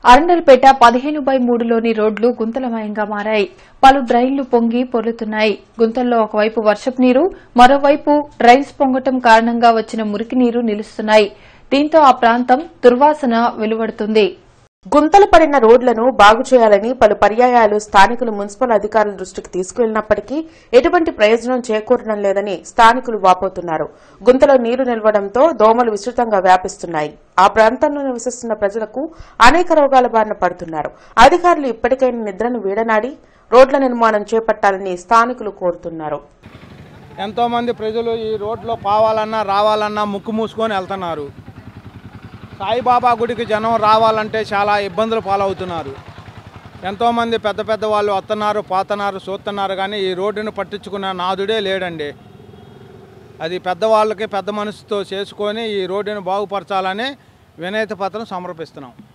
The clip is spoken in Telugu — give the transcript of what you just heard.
అరండల్పేట పదిహేను బై మూడులోని రోడ్లు గుంతలమయంగా మారాయి పలు డ్రైన్లు పొంగి పొర్లుతున్నాయి గుంతల్లో ఒకవైపు వర్షపు నీరు మరోవైపు డ్రైన్స్ పొంగటం కారణంగా వచ్చిన మురికి నీరు నిలుస్తున్నాయి దీంతో ఆ ప్రాంతం దుర్వాసన వెలువడుతుంది గుంతలు పడిన రోడ్లను బాగు చేయాలని పలు పర్యాయాలు స్థానికులు మున్సిపల్ అధికారుల దృష్టికి తీసుకువెళ్లినప్పటికీ ఎటువంటి ప్రయోజనం చేకూరడం లేదని స్థానికులు వాపోతున్నారు గుంతలో నీరు నిలవడంతో దోమలు విస్తృతంగా వ్యాపిస్తున్నాయి ఆ ప్రాంతంలో నివసిస్తున్న ప్రజలకు అనేక రోగాల బారిన పడుతున్నారు అధికారులు ఇప్పటికైనా నిద్రను వీడనాడి రోడ్ల నిర్మాణం చేపట్టాలని స్థానికులు కోరుతున్నారు ఎంతోమంది ప్రజలు ఈ రోడ్లో పోవాలన్నా రావాలన్నా ముక్కు మూసుకొని వెళ్తున్నారు సాయిబాబా గుడికి జనం రావాలంటే చాలా ఇబ్బందులు పాలవుతున్నారు ఎంతోమంది పెద్ద పెద్ద వాళ్ళు వస్తున్నారు పోతున్నారు చూస్తున్నారు కానీ ఈ రోడ్డును పట్టించుకున్న నాదుడే లేడండి అది పెద్దవాళ్ళకి పెద్ద మనసుతో చేసుకొని ఈ రోడ్డును బాగుపరచాలని వినతి పత్రం సమర్పిస్తున్నాం